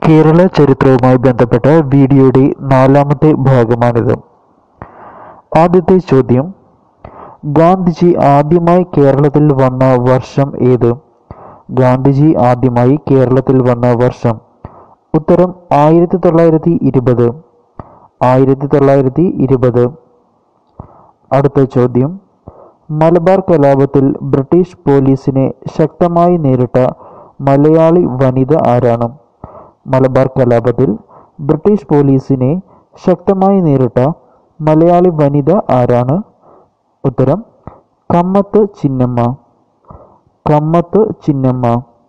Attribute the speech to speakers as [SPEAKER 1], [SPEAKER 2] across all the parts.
[SPEAKER 1] കേരള ചരിത്രവുമായി ബന്ധപ്പെട്ട വീഡിയോയുടെ നാലാമത്തെ ഭാഗമാണിത് ആദ്യത്തെ ചോദ്യം ഗാന്ധിജി ആദ്യമായി കേരളത്തിൽ വന്ന വർഷം ഏത് ഗാന്ധിജി ആദ്യമായി കേരളത്തിൽ വന്ന വർഷം ഉത്തരം ആയിരത്തി തൊള്ളായിരത്തി ഇരുപത് ആയിരത്തി തൊള്ളായിരത്തി ഇരുപത് അടുത്ത ചോദ്യം മലബാർ കലാപത്തിൽ ബ്രിട്ടീഷ് പോലീസിനെ ശക്തമായി നേരിട്ട മലയാളി വനിത ആരാണ് മലബാർ കലാപത്തിൽ ബ്രിട്ടീഷ് പോലീസിനെ ശക്തമായി നേരിട്ട മലയാളി വനിത ആരാണ് ഉത്തരം കമ്മത്ത് ചിന്നമ്മ കമ്മത്ത് ചിന്നമ്മ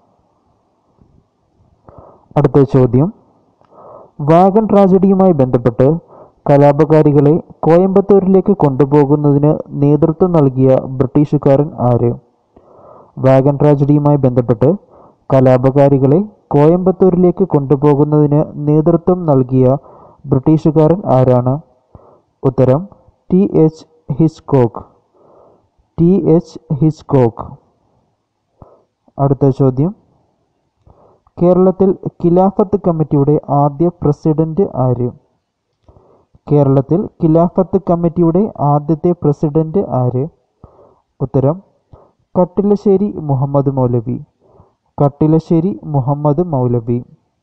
[SPEAKER 1] അടുത്ത ചോദ്യം വാഗൺ ട്രാജഡിയുമായി ബന്ധപ്പെട്ട് കലാപകാരികളെ കോയമ്പത്തൂരിലേക്ക് കൊണ്ടുപോകുന്നതിന് നേതൃത്വം നൽകിയ ബ്രിട്ടീഷുകാരൻ ആര് വാഗൺ ട്രാജഡിയുമായി ബന്ധപ്പെട്ട് കലാപകാരികളെ കോയമ്പത്തൂരിലേക്ക് കൊണ്ടുപോകുന്നതിന് നേതൃത്വം നൽകിയ ബ്രിട്ടീഷുകാരൻ ആരാണ് ഉത്തരം T H Hiscock T H Hiscock അടുത്ത ചോദ്യം കേരളത്തിൽ ഖിലാഫത്ത് കമ്മിറ്റിയുടെ ആദ്യ പ്രസിഡന്റ് ആര് കേരളത്തിൽ ഖിലാഫത്ത് കമ്മിറ്റിയുടെ ആദ്യത്തെ പ്രസിഡന്റ് ആര് ഉത്തരം കട്ടിലശ്ശേരി മുഹമ്മദ് മൗലവി കട്ടിലശ്ശേരി മുഹമ്മദ് മൗലവി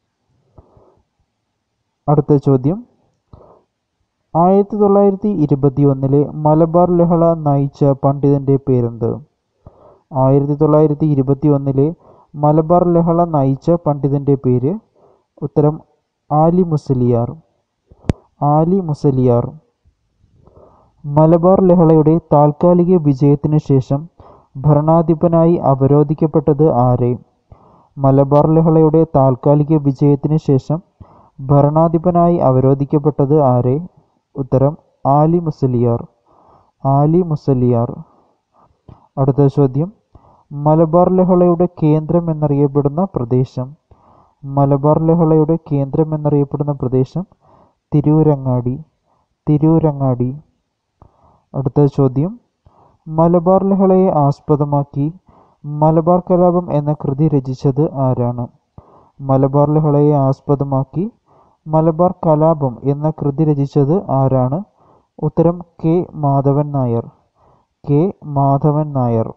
[SPEAKER 1] അടുത്ത ചോദ്യം ആയിരത്തി തൊള്ളായിരത്തി ഇരുപത്തി ഒന്നിലെ മലബാർ ലഹള നയിച്ച പണ്ഡിതന്റെ പേരെന്ത് ആയിരത്തി തൊള്ളായിരത്തി ഇരുപത്തി ഒന്നിലെ മലബാർ ലഹള നയിച്ച പണ്ഡിതന്റെ പേര് ഉത്തരം ആലി മുസലിയാർ ആലി മുസലിയാർ മലബാർ ലഹളയുടെ താൽക്കാലിക വിജയത്തിനു ശേഷം ഭരണാധിപനായി അവരോധിക്കപ്പെട്ടത് ആരെ മലബാർ ലഹളയുടെ താൽക്കാലിക വിജയത്തിനു ശേഷം ഭരണാധിപനായി അവരോധിക്കപ്പെട്ടത് ആരെ ഉത്തരം ആലി മുസലിയാർ ആലി മുസലിയാർ അടുത്ത ചോദ്യം മലബാർ ലഹളയുടെ കേന്ദ്രം എന്നറിയപ്പെടുന്ന പ്രദേശം മലബാർ ലഹളയുടെ കേന്ദ്രം എന്നറിയപ്പെടുന്ന പ്രദേശം തിരൂരങ്ങാടി തിരൂരങ്ങാടി അടുത്ത ചോദ്യം മലബാർ ലഹളയെ ആസ്പദമാക്കി മലബാർ കലാപം എന്ന കൃതി രചിച്ചത് ആരാണ് മലബാർ ലഹളയെ ആസ്പദമാക്കി മലബാർ കലാപം എന്ന കൃതി രചിച്ചത് ആരാണ് ഉത്തരം കെ മാധവൻ നായർ കെ മാധവൻ നായർ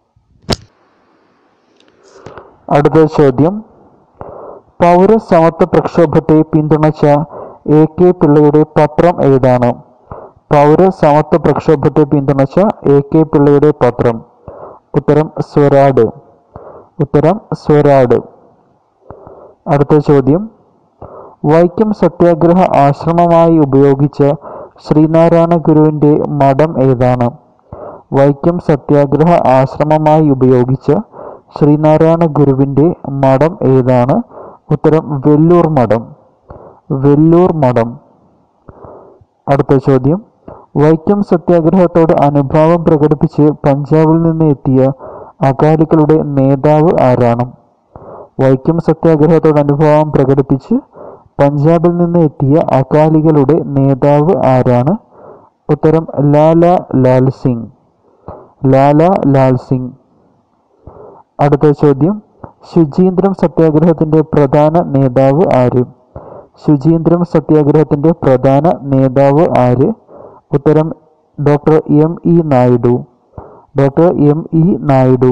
[SPEAKER 1] അടുത്ത ചോദ്യം പൗരസമത്വ പ്രക്ഷോഭത്തെ പിന്തുണച്ച എ കെ പിള്ളയുടെ പത്രം ഏതാണ് പൗരസമത്വ പ്രക്ഷോഭത്തെ പിന്തുണച്ച എ കെ പിള്ളയുടെ പത്രം ഉത്തരം സ്വരാട് ഉത്തരം സ്വരാട് അടുത്ത ചോദ്യം വൈക്കം സത്യാഗ്രഹ ആശ്രമമായി ഉപയോഗിച്ച ശ്രീനാരായണ ഗുരുവിൻ്റെ മഠം ഏതാണ് വൈക്കം സത്യാഗ്രഹ ആശ്രമമായി ഉപയോഗിച്ച ശ്രീനാരായണ ഗുരുവിൻ്റെ മഠം ഏതാണ് ഉത്തരം വെല്ലൂർ മഠം വെല്ലൂർ മഠം അടുത്ത ചോദ്യം വൈക്കം സത്യാഗ്രഹത്തോട് അനുഭാവം പ്രകടിപ്പിച്ച് പഞ്ചാബിൽ നിന്ന് എത്തിയ അകാലികളുടെ നേതാവ് ആരാണ് വൈക്കം സത്യാഗ്രഹത്തോട് അനുഭാവം പ്രകടിപ്പിച്ച് പഞ്ചാബിൽ നിന്ന് എത്തിയ അകാലികളുടെ നേതാവ് ആരാണ് ഉത്തരം ലാല ലാൽ സിംഗ് ലാല ലാൽ സിംഗ് അടുത്ത ചോദ്യം ശുചീന്ദ്രം സത്യാഗ്രഹത്തിന്റെ പ്രധാന നേതാവ് ആര് ശുചീന്ദ്രം സത്യാഗ്രഹത്തിന്റെ പ്രധാന നേതാവ് ആര് ഉത്തരം doctor M E Naidu doctor M E Naidu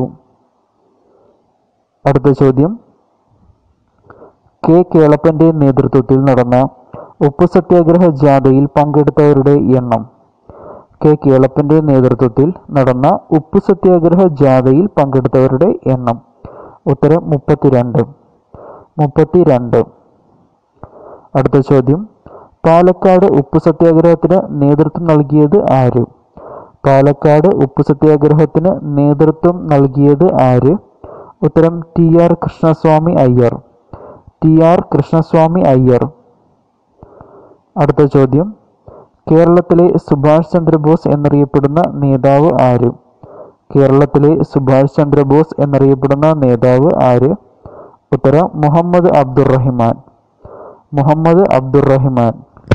[SPEAKER 1] അടുത്ത ചോദ്യം കെ കേളപ്പന്റെ നേതൃത്വത്തിൽ നടന്ന ഉപ്പു സത്യാഗ്രഹ ജാഥയിൽ പങ്കെടുത്തവരുടെ എണ്ണം കെ കേളപ്പന്റെ നേതൃത്വത്തിൽ നടന്ന ഉപ്പു സത്യാഗ്രഹ ജാഥയിൽ പങ്കെടുത്തവരുടെ എണ്ണം ഉത്തരം മുപ്പത്തിരണ്ട് മുപ്പത്തിരണ്ട് അടുത്ത ചോദ്യം പാലക്കാട് ഉപ്പു സത്യാഗ്രഹത്തിന് നേതൃത്വം നൽകിയത് ആര് പാലക്കാട് ഉപ്പു സത്യാഗ്രഹത്തിന് നേതൃത്വം നൽകിയത് ആര് ഉത്തരം T R Krishnaswami Iyer T R Krishnaswami Iyer അടുത്ത ചോദ്യം കേരളത്തിലെ സുഭാഷ് ചന്ദ്രബോസ് എന്നറിയപ്പെടുന്ന നേതാവ് ആര് കേരളത്തിലെ സുഭാഷ് ചന്ദ്രബോസ് എന്നറിയപ്പെടുന്ന നേതാവ് ആര് ഉത്തരം മുഹമ്മദ് അബ്ദുറഹിമാൻ മുഹമ്മദ് അബ്ദുറഹിമാൻ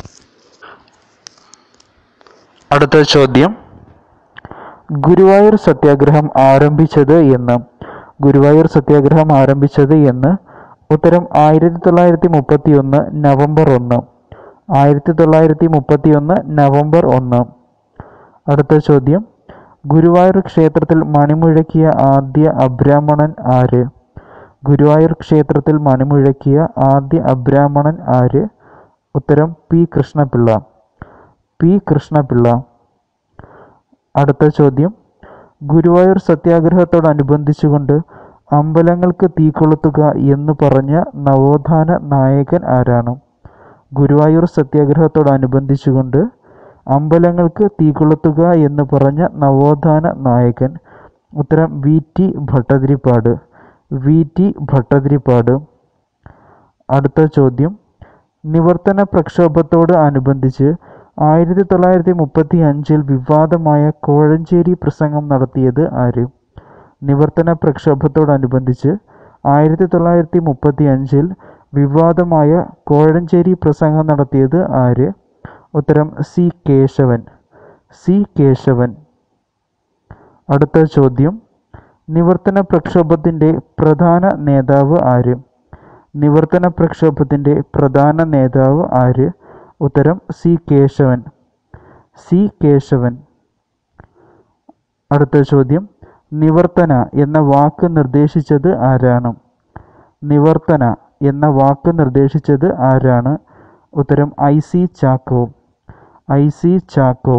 [SPEAKER 1] അടുത്ത ചോദ്യം ഗുരുവായൂർ സത്യാഗ്രഹം ആരംഭിച്ചത് എന്ന് ഗുരുവായൂർ സത്യാഗ്രഹം ആരംഭിച്ചത് എന്ന് ഉത്തരം ആയിരത്തി തൊള്ളായിരത്തി മുപ്പത്തി ഒന്ന് നവംബർ ഒന്ന് ആയിരത്തി തൊള്ളായിരത്തി മുപ്പത്തി ഒന്ന് നവംബർ ഒന്ന് അടുത്ത ചോദ്യം ഗുരുവായൂർ ക്ഷേത്രത്തിൽ മണിമുഴക്കിയ ആദ്യ അബ്രാഹ്മണൻ ആര് ഗുരുവായൂർ ക്ഷേത്രത്തിൽ മണിമുഴക്കിയ ആദ്യ അബ്രാഹ്മണൻ ആര് ഉത്തരം പി കൃഷ്ണപിള്ള പി കൃഷ്ണപിള്ള അടുത്ത ചോദ്യം ഗുരുവായൂർ സത്യാഗ്രഹത്തോടനുബന്ധിച്ചുകൊണ്ട് അമ്പലങ്ങൾക്ക് തീ കൊളുത്തുക എന്ന് പറഞ്ഞ നവോത്ഥാന നായകൻ ആരാണ് ഗുരുവായൂർ സത്യാഗ്രഹത്തോടനുബന്ധിച്ചുകൊണ്ട് അമ്പലങ്ങൾക്ക് തീ കൊളുത്തുക എന്ന് പറഞ്ഞ നവോത്ഥാന നായകൻ ഉത്തരം V T Bhattathiripad V T Bhattathiripad അടുത്ത ചോദ്യം നിവർത്തന പ്രക്ഷോഭത്തോട് അനുബന്ധിച്ച് ആയിരത്തി തൊള്ളായിരത്തി മുപ്പത്തി അഞ്ചിൽ വിവാദമായ കോഴഞ്ചേരി പ്രസംഗം നടത്തിയത് ആര് നിവർത്തന പ്രക്ഷോഭത്തോടനുബന്ധിച്ച് ആയിരത്തി തൊള്ളായിരത്തി മുപ്പത്തി അഞ്ചിൽ വിവാദമായ കോഴഞ്ചേരി പ്രസംഗം നടത്തിയത് ആര് ഉത്തരം സി കേശവൻ സി കേശവൻ അടുത്ത ചോദ്യം നിവർത്തന പ്രക്ഷോഭത്തിൻ്റെ പ്രധാന നേതാവ് ആര് നിവർത്തന പ്രക്ഷോഭത്തിൻ്റെ പ്രധാന നേതാവ് ആര് ഉത്തരം സി കേശവൻ സി കേശവൻ അടുത്ത ചോദ്യം നിവർത്തന എന്ന വാക്ക് നിർദ്ദേശിച്ചത് ആരാണ് നിവർത്തന എന്ന വാക്ക് നിർദ്ദേശിച്ചത് ആരാണ് ഉത്തരം I C Chacko I C Chacko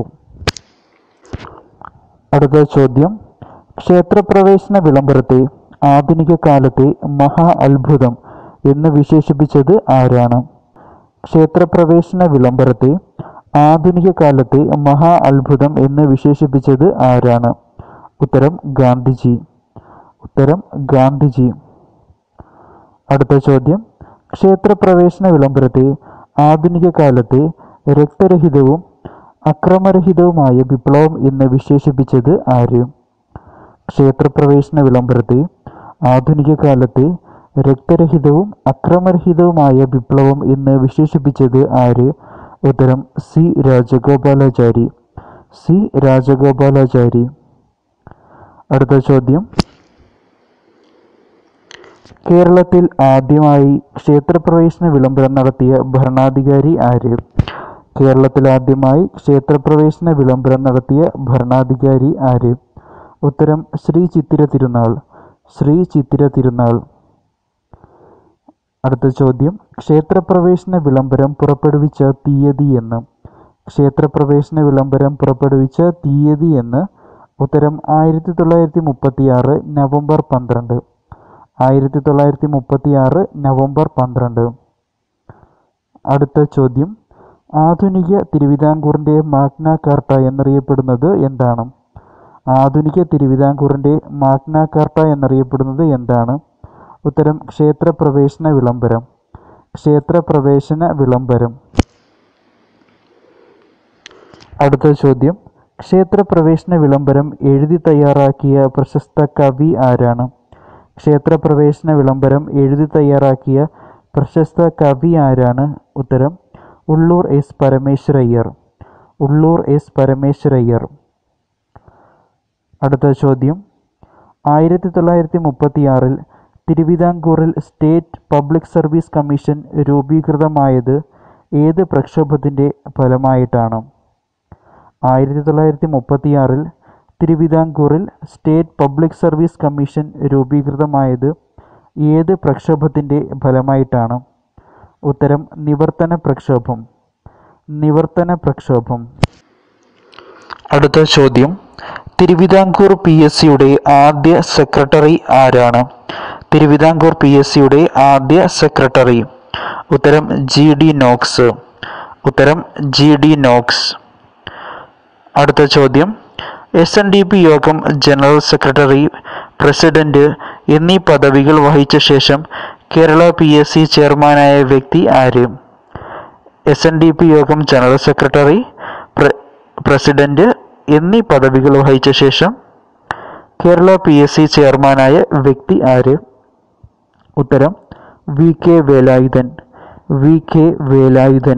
[SPEAKER 1] അടുത്ത ചോദ്യം ക്ഷേത്രപ്രവേശന വിളംബരത്തെ ആധുനിക കാലത്തെ മഹാ അത്ഭുതം എന്ന് വിശേഷിപ്പിച്ചത് ആരാണ് ക്ഷേത്രപ്രവേശന വിളംബരത്തെ ആധുനിക കാലത്തെ മഹാ അത്ഭുതം എന്ന് വിശേഷിപ്പിച്ചത് ആരാണ് ഉത്തരം ഗാന്ധിജി ഉത്തരം ഗാന്ധിജി അടുത്ത ചോദ്യം ക്ഷേത്രപ്രവേശന വിളംബരത്തെ ആധുനിക കാലത്തെ രക്തരഹിതവും അക്രമരഹിതവുമായ വിപ്ലവം എന്ന് വിശേഷിപ്പിച്ചത് ആര് ക്ഷേത്രപ്രവേശന വിളംബരത്തെ ആധുനിക കാലത്തെ രക്തരഹിതവും അക്രമരഹിതവുമായ വിപ്ലവം എന്ന് വിശേഷിപ്പിച്ചത് ആര് ഉത്തരം സി രാജഗോപാലാചാരി സി രാജഗോപാലാചാരി അടുത്ത ചോദ്യം കേരളത്തിൽ ആദ്യമായി ക്ഷേത്രപ്രവേശന വിളംബരം നടത്തിയ ഭരണാധികാരി ആര് കേരളത്തിൽ ആദ്യമായി ക്ഷേത്രപ്രവേശന വിളംബരം നടത്തിയ ഭരണാധികാരി ആര് ഉത്തരം ശ്രീ ചിത്തിര തിരുനാൾ ശ്രീ ചിത്തിര തിരുനാൾ അടുത്ത ചോദ്യം ക്ഷേത്രപ്രവേശന വിളംബരം പുറപ്പെടുവിച്ച തീയതി എന്ന് ക്ഷേത്രപ്രവേശന വിളംബരം പുറപ്പെടുവിച്ച തീയതി എന്ന് ഉത്തരം ആയിരത്തി തൊള്ളായിരത്തി മുപ്പത്തി ആറ് നവംബർ പന്ത്രണ്ട് ആയിരത്തി തൊള്ളായിരത്തി മുപ്പത്തി ആറ് നവംബർ പന്ത്രണ്ട് അടുത്ത ചോദ്യം ആധുനിക തിരുവിതാംകൂറിൻ്റെ മാഗ്ന കാർട്ട എന്നറിയപ്പെടുന്നത് എന്താണ് ആധുനിക തിരുവിതാംകൂറിൻ്റെ മാഗ്ന കാർട്ട എന്നറിയപ്പെടുന്നത് എന്താണ് ഉത്തരം ക്ഷേത്രപ്രവേശന വിളംബരം ക്ഷേത്രപ്രവേശന വിളംബരം അടുത്ത ചോദ്യം ക്ഷേത്രപ്രവേശന വിളംബരം എഴുതി തയ്യാറാക്കിയ പ്രശസ്ത കവി ആരാണ് ക്ഷേത്രപ്രവേശന വിളംബരം എഴുതി തയ്യാറാക്കിയ പ്രശസ്ത കവി ആരാണ് ഉത്തരം ഉള്ളൂർ എസ് പരമേശ്വരയ്യർ ഉള്ളൂർ എസ് പരമേശ്വരയ്യർ അടുത്ത ചോദ്യം ആയിരത്തി തൊള്ളായിരത്തി മുപ്പത്തിയാറിൽ തിരുവിതാംകൂറിൽ സ്റ്റേറ്റ് പബ്ലിക് സർവീസ് കമ്മീഷൻ രൂപീകൃതമായത് ഏത് പ്രക്ഷോഭത്തിൻ്റെ ഫലമായിട്ടാണ് ആയിരത്തി തൊള്ളായിരത്തി മുപ്പത്തിയാറിൽ തിരുവിതാംകൂറിൽ സ്റ്റേറ്റ് പബ്ലിക് സർവീസ് കമ്മീഷൻ രൂപീകൃതമായത് ഏത് പ്രക്ഷോഭത്തിൻ്റെ ഫലമായിട്ടാണ് ഉത്തരം നിവർത്തന പ്രക്ഷോഭം നിവർത്തന പ്രക്ഷോഭം അടുത്ത ചോദ്യം തിരുവിതാംകൂർ പി എസ് സിയുടെ ആദ്യ സെക്രട്ടറി ആരാണ് തിരുവിതാംകൂർ പി എസ് സിയുടെ ആദ്യ സെക്രട്ടറി ഉത്തരം ജി ഡി നോക്സ് ഉത്തരം ജി ഡി നോക്സ് അടുത്ത ചോദ്യം S N D P Yogam general secretary president എന്നീ പദവികൾ വഹിച്ച ശേഷം കേരള പി എസ് സി ചെയർമാനായ വ്യക്തി ആര് S N D P Yogam general secretary പ്ര- പ്രസിഡന്റ് എന്നീ പദവികൾ വഹിച്ച ശേഷം കേരള പി എസ് സി ചെയർമാനായ വ്യക്തി ആര് ഉത്തരം V K Velayudhan V K Velayudhan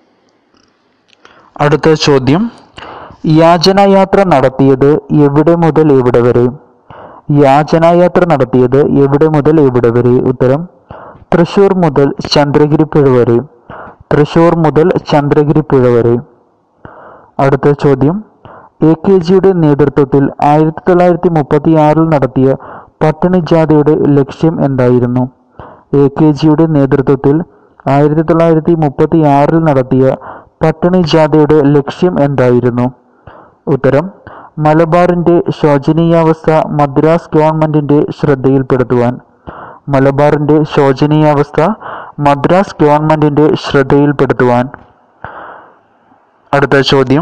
[SPEAKER 1] അടുത്ത ചോദ്യം യാചനായാത്ര നടത്തിയത് എവിടെ മുതൽ എവിടെ വരെ യാചനായാത്ര നടത്തിയത് എവിടെ മുതൽ എവിടെ വരെ ഉത്തരം തൃശൂർ മുതൽ ചന്ദ്രഗിരി പുഴ വരെ തൃശൂർ മുതൽ ചന്ദ്രഗിരി പുഴ വരെ അടുത്ത ചോദ്യം എ കെ ജിയുടെ നേതൃത്വത്തിൽ ആയിരത്തി തൊള്ളായിരത്തി മുപ്പത്തി ആറിൽ നടത്തിയ പട്ടിണി ജാഥയുടെ ലക്ഷ്യം എന്തായിരുന്നു എ കെ ജിയുടെ നേതൃത്വത്തിൽ ആയിരത്തി തൊള്ളായിരത്തി മുപ്പത്തി ആറിൽ നടത്തിയ പട്ടിണി ജാഥയുടെ ലക്ഷ്യം എന്തായിരുന്നു ഉത്തരം മലബാറിന്റെ ശോചനീയാവസ്ഥ മദ്രാസ് ഗവൺമെന്റിന്റെ ശ്രദ്ധയിൽപ്പെടുത്തുവാൻ മലബാറിന്റെ ശോചനീയാവസ്ഥ മദ്രാസ് ഗവൺമെന്റിന്റെ ശ്രദ്ധയിൽപ്പെടുത്തുവാൻ അടുത്ത ചോദ്യം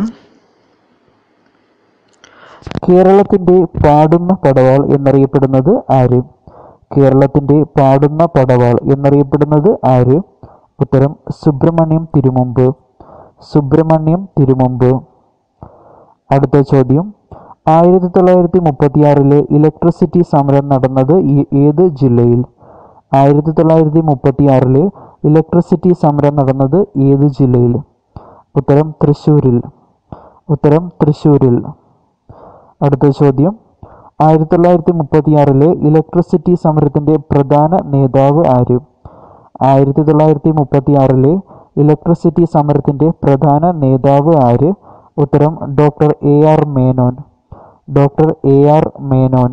[SPEAKER 1] കേരളത്തിന്റെ പാടുന്ന പടവാൾ എന്നറിയപ്പെടുന്നത് ആര് കേരളത്തിന്റെ പാടുന്ന പടവാൾ എന്നറിയപ്പെടുന്നത് ആര് ഉത്തരം സുബ്രഹ്മണ്യം തിരുമുമ്പ് സുബ്രഹ്മണ്യം തിരുമുമ്പ് അടുത്ത ചോദ്യം ആയിരത്തി തൊള്ളായിരത്തി മുപ്പത്തിയാറിലെ ഇലക്ട്രിസിറ്റി സമരം നടന്നത് ഈ- ഏത് ജില്ലയിൽ ആയിരത്തി തൊള്ളായിരത്തി മുപ്പത്തിയാറിലെ ഇലക്ട്രിസിറ്റി സമരം നടന്നത് ഏത് ജില്ലയിൽ ഉത്തരം തൃശ്ശൂരിൽ ഉത്തരം തൃശ്ശൂരിൽ അടുത്ത ചോദ്യം ആയിരത്തി തൊള്ളായിരത്തി മുപ്പത്തിയാറിലെ ഇലക്ട്രിസിറ്റി സമരത്തിന്റെ പ്രധാന നേതാവ് ആര് ആയിരത്തി തൊള്ളായിരത്തി മുപ്പത്തിയാറിലെ ഇലക്ട്രിസിറ്റി സമരത്തിന്റെ പ്രധാന നേതാവ് ആര് ഉത്തരം doctor A R Menon doctor A R Menon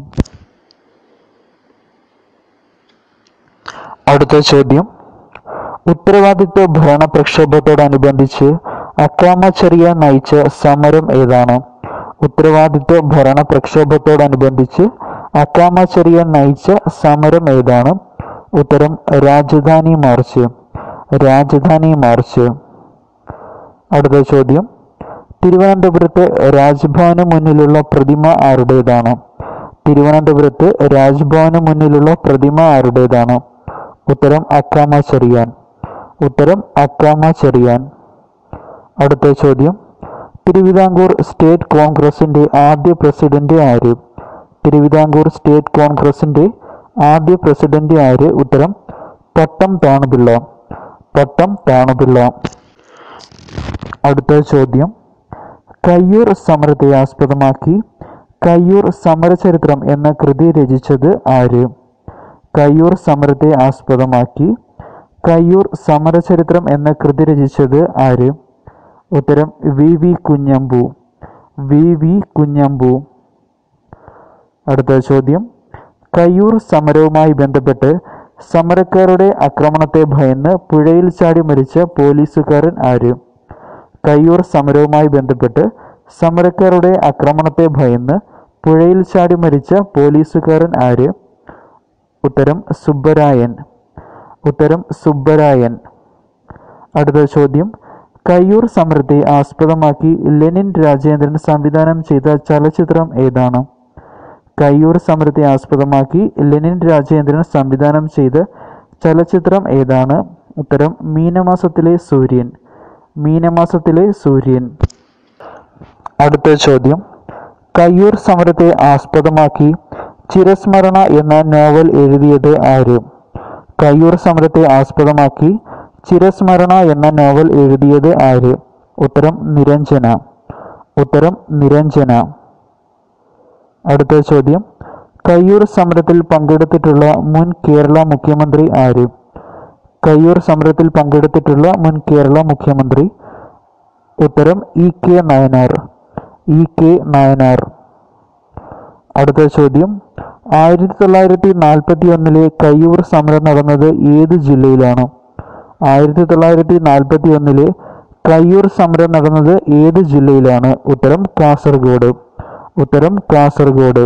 [SPEAKER 1] അടുത്ത ചോദ്യം ഉത്തരവാദിത്വ ഭരണ പ്രക്ഷോഭത്തോടനുബന്ധിച്ച് അക്രമചര്യ നയിച്ച സമരം ഏതാണ് ഉത്തരവാദിത്വ ഭരണ പ്രക്ഷോഭത്തോടനുബന്ധിച്ച് അക്രമചര്യ നയിച്ച സമരം ഏതാണ് ഉത്തരം രാജധാനി മാർച്ച് രാജധാനി മാർച്ച് അടുത്ത ചോദ്യം തിരുവനന്തപുരത്ത് രാജ്ഭവന് മുന്നിലുള്ള പ്രതിമ ആരുടേതാണ് തിരുവനന്തപുരത്ത് രാജ്ഭവന് മുന്നിലുള്ള പ്രതിമ ആരുടേതാണ് ഉത്തരം അക്കാമ ചെറിയാൻ ഉത്തരം അക്കാമ ചെറിയാൻ അടുത്ത ചോദ്യം തിരുവിതാംകൂർ സ്റ്റേറ്റ് കോൺഗ്രസിന്റെ ആദ്യ പ്രസിഡന്റ് ആര് തിരുവിതാംകൂർ സ്റ്റേറ്റ് കോൺഗ്രസിന്റെ ആദ്യ പ്രസിഡന്റ് ആര് ഉത്തരം പട്ടം താണുപിള്ള പട്ടം താണുപിള്ള അടുത്ത ചോദ്യം കയ്യൂർ സമരത്തെ ആസ്പദമാക്കി കയ്യൂർ സമരചരിത്രം എന്ന കൃതി രചിച്ചത് ആര് കയ്യൂർ സമരത്തെ ആസ്പദമാക്കി കയ്യൂർ സമരചരിത്രം എന്ന കൃതി രചിച്ചത് ആര് ഉത്തരം V V Kunhambu V V Kunhambu അടുത്ത ചോദ്യം കയ്യൂർ സമരവുമായി ബന്ധപ്പെട്ട് സമരക്കാരുടെ ആക്രമണത്തെ ഭയന്ന് പുഴയിൽ ചാടി മരിച്ച പോലീസുകാരൻ ആര് കയ്യൂർ സമരവുമായി ബന്ധപ്പെട്ട് സമരക്കാരുടെ ആക്രമണത്തെ ഭയന്ന് പുഴയിൽ ചാടി മരിച്ച പോലീസുകാരൻ ആര് ഉത്തരം സുബ്ബരായൻ ഉത്തരം സുബ്ബരായൻ അടുത്ത ചോദ്യം കയ്യൂർ സമരത്തെ ആസ്പദമാക്കി ലെനിൻ രാജേന്ദ്രൻ സംവിധാനം ചെയ്ത ചലച്ചിത്രം ഏതാണ് കയ്യൂർ സമരത്തെ ആസ്പദമാക്കി ലെനിൻ രാജേന്ദ്രൻ സംവിധാനം ചെയ്ത ചലച്ചിത്രം ഏതാണ് ഉത്തരം മീനമാസത്തിലെ സൂര്യൻ മീനമാസത്തിലെ സൂര്യൻ അടുത്ത ചോദ്യം കയ്യൂർ സമരത്തെ ആസ്പദമാക്കി ചിരസ്മരണ എന്ന നോവൽ എഴുതിയത് ആര് കയ്യൂർ സമരത്തെ ആസ്പദമാക്കി ചിരസ്മരണ എന്ന നോവൽ എഴുതിയത് ആര് ഉത്തരം നിരഞ്ജന ഉത്തരം നിരഞ്ജന അടുത്ത ചോദ്യം കയ്യൂർ സമരത്തിൽ പങ്കെടുത്തിട്ടുള്ള മുൻ കേരള മുഖ്യമന്ത്രി ആര് കയ്യൂർ സമരത്തിൽ പങ്കെടുത്തിട്ടുള്ള മുൻ കേരള മുഖ്യമന്ത്രി ഉത്തരം E K Nayanar E K Nayanar അടുത്ത ചോദ്യം ആയിരത്തി തൊള്ളായിരത്തി നാൽപ്പത്തി ഒന്നിലെ കയ്യൂർ സമരം നടന്നത് ഏത് ജില്ലയിലാണ് ആയിരത്തി തൊള്ളായിരത്തി നാൽപ്പത്തി ഒന്നിലെ കയ്യൂർ സമരം നടന്നത് ഏത് ജില്ലയിലാണ് ഉത്തരം കാസർഗോഡ് ഉത്തരം കാസർഗോഡ്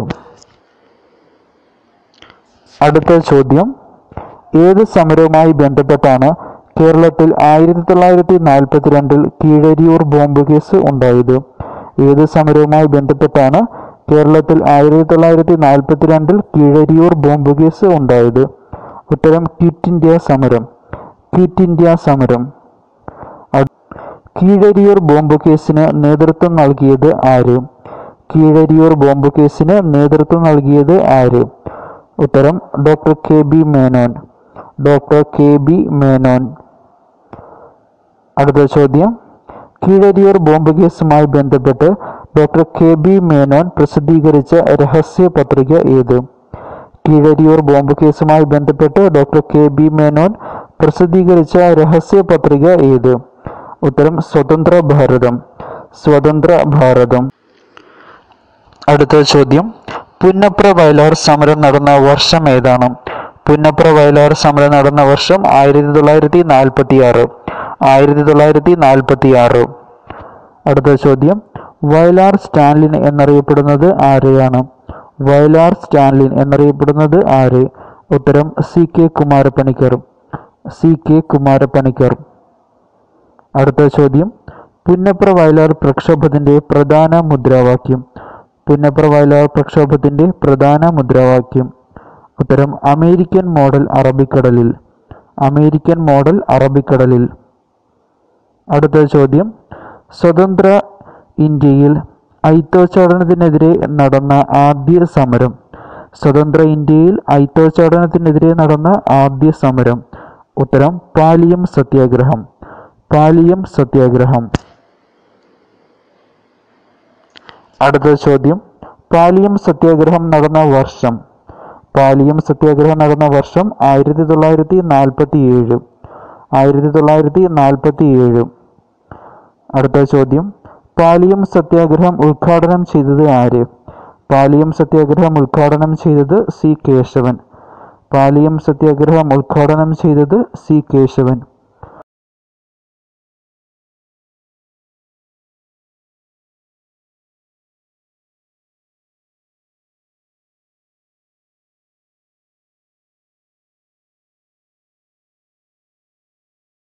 [SPEAKER 1] അടുത്ത ചോദ്യം ഏത് സമരവുമായി ബന്ധപ്പെട്ടാണ് കേരളത്തിൽ ആയിരത്തി തൊള്ളായിരത്തി നാൽപ്പത്തിരണ്ടിൽ കീഴരിയൂർ ബോംബ് കേസ് ഉണ്ടായത് ഏത് സമരവുമായി ബന്ധപ്പെട്ടാണ് കേരളത്തിൽ ആയിരത്തി തൊള്ളായിരത്തി നാൽപ്പത്തിരണ്ടിൽ കീഴരിയൂർ ബോംബ് കേസ് ഉണ്ടായത് ഉത്തരം ക്വിറ്റ് ഇന്ത്യ സമരം ക്വിറ്റ് ഇന്ത്യ സമരം അട്- കീഴരിയൂർ ബോംബ് കേസിന് നേതൃത്വം നൽകിയത് ആര് കീഴരിയൂർ ബോംബ് കേസിന് നേതൃത്വം നൽകിയത് ആര് ഉത്തരം doctor K B Menon doctor K B Menon അടുത്ത ചോദ്യം കീഴരിയൂർ ബോംബ് കേസുമായി ബന്ധപ്പെട്ട് ഡോക്ടർ കെ ബി മേനോൻ പ്രസിദ്ധീകരിച്ച രഹസ്യ പത്രിക ഏത് കീഴരിയൂർ ബോംബ് കേസുമായി ബന്ധപ്പെട്ട് ഡോക്ടർ കെ ബി മേനോൻ പ്രസിദ്ധീകരിച്ച രഹസ്യ പത്രിക ഏത് ഉത്തരം സ്വതന്ത്ര ഭാരതം സ്വതന്ത്ര ഭാരതം അടുത്ത ചോദ്യം പുന്നപ്ര വയലാർ സമരം നടന്ന വർഷം ഏതാണ് പുന്നപ്ര വയലാർ സമരം നടന്ന വർഷം ആയിരത്തി തൊള്ളായിരത്തി നാൽപ്പത്തി ആറ് ആയിരത്തി തൊള്ളായിരത്തി നാൽപ്പത്തി ആറ് അടുത്ത ചോദ്യം വയലാർ സ്റ്റാൻലിൻ എന്നറിയപ്പെടുന്നത് ആരെയാണ് വയലാർ സ്റ്റാൻലിൻ എന്നറിയപ്പെടുന്നത് ആര് ഉത്തരം C K Kumara Panicker C K Kumara Panicker അടുത്ത ചോദ്യം പുന്നപ്ര വയലാർ പ്രക്ഷോഭത്തിന്റെ പ്രധാന മുദ്രാവാക്യം പുന്നപ്ര വയലാർ പ്രക്ഷോഭത്തിന്റെ പ്രധാന മുദ്രാവാക്യം ഉത്തരം അമേരിക്കൻ മോഡൽ അറബിക്കടലിൽ അമേരിക്കൻ മോഡൽ അറബിക്കടലിൽ അടുത്ത ചോദ്യം സ്വതന്ത്ര ഇന്ത്യയിൽ ഐത്തോച്ചാടനത്തിനെതിരെ നടന്ന ആദ്യ സമരം സ്വതന്ത്ര ഇന്ത്യയിൽ ഐത്തോച്ചാടനത്തിനെതിരെ നടന്ന ആദ്യ സമരം ഉത്തരം പാലിയം സത്യാഗ്രഹം പാലിയം സത്യാഗ്രഹം അടുത്ത ചോദ്യം പാലിയം സത്യാഗ്രഹം നടന്ന വർഷം പാലിയം സത്യാഗ്രഹം നടന്ന വർഷം ആയിരത്തി തൊള്ളായിരത്തി നാൽപ്പത്തി ഏഴ് ആയിരത്തി തൊള്ളായിരത്തി നാൽപ്പത്തി ഏഴ് അടുത്ത ചോദ്യം പാലിയം സത്യാഗ്രഹം ഉദ്ഘാടനം ചെയ്തത് ആര് പാലിയം സത്യാഗ്രഹം ഉദ്ഘാടനം ചെയ്തത് സി കേശവൻ പാലിയം സത്യാഗ്രഹം ഉദ്ഘാടനം ചെയ്തത് സി കേശവൻ